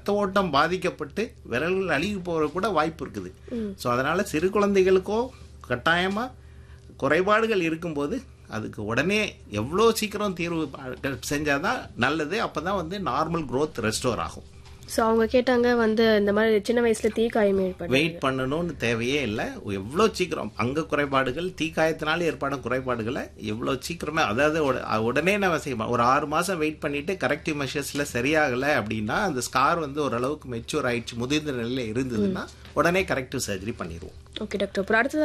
ரத்த ஓட்டம் பாதிக்கப்பட்டு விரல்கள் அழுகி போகிற கூட வாய்ப்பு இருக்குது ஸோ அதனால சிறு குழந்தைகளுக்கோ கட்டாயமா குறைபாடுகள் இருக்கும்போது அதுக்கு உடனே எவ்வளோ சீக்கிரம் தீர்வு செஞ்சாதான் நல்லது அப்பதான் வந்து நார்மல் growth ரெஸ்டோர் ஆகும் ஸோ அவங்க கேட்டாங்க வந்து இந்த மாதிரி சின்ன வயசுல தீக்காயம் ஏற்படும் வெயிட் பண்ணணும்னு தேவையே இல்லை எவ்வளோ சீக்கிரம் அங்க குறைபாடுகள் தீக்காயத்தினால ஏற்படும் குறைபாடுகளை எவ்வளோ சீக்கிரமே அதாவது உட- உடனே நம்ம செய்யணும் ஒரு ஆறு மாசம் வெயிட் பண்ணிட்டு கரெக்டிவ் மெஷர்ஸ்ல சரியாகலை அப்படின்னா அந்த ஸ்கார் வந்து ஓரளவுக்கு மெச்சூர் ஆயிடுச்சு முதிர்ந்த நிலையில இருந்ததுன்னா உடனே கரெக்டிவ் சர்ஜரி பண்ணிடுவோம் ஓகே டாக்டர் அப்புறம் அடுத்தது